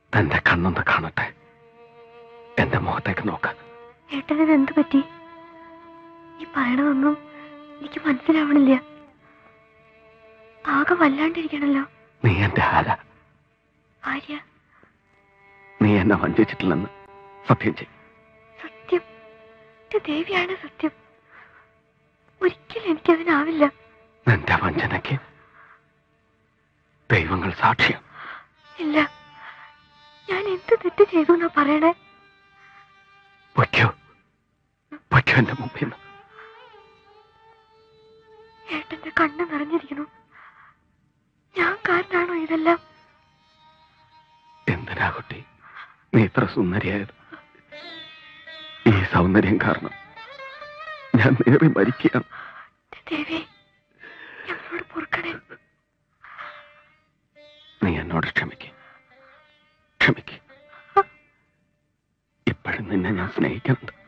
തന്റെ കണ്ണൊന്ന് കാണട്ടെ എന്റെ മുഖത്തേക്ക് നോക്ക ഏട്ടനിത് എന്ത് പറ്റി ഈ പറയണതൊന്നും എനിക്ക് മനസ്സിലാവണില്ല ആകെ വല്ലാണ്ടിരിക്കണല്ലോ നീ എന്റെ ആര ആര്യ നീ എന്നെ വഞ്ചിച്ചിട്ടില്ലെന്ന് സത്യം ചെയ്യും സത്യം ഇത് ദേവിയാണ് സത്യം ഒരിക്കലും എനിക്കതിനാവില്ല നിന്റെ വഞ്ചനയ്ക്ക് ദൈവങ്ങൾ സാക്ഷ്യം ഇല്ല ഞാൻ എന്ത് തെറ്റ് ചെയ്തു എന്നാ പറയണേ വയ്ക്കോ വയ്ക്കോ എന്റെ മുമ്പിൽ നിന്ന് ഏട്ടന്റെ കണ്ണ് നിറഞ്ഞിരിക്കണു ഞാൻ കാരനാണോ ഇതെല്ലാം എന്തിനാ കുട്ടി നീ ഇത്ര സുന്ദരിയായത് ഈ സൗന്ദര്യം കാരണം ഞാൻ നേറി മരിക്കുകയാണ് ദേവി ഞങ്ങളോട് പൊറുക്കണേ നീ എന്നോട് ക്ഷമിക്ക് ക്ഷമിക്ക് ഇപ്പോഴും നിന്നെ ഞാൻ സ്നേഹിക്കുന്നുണ്ട്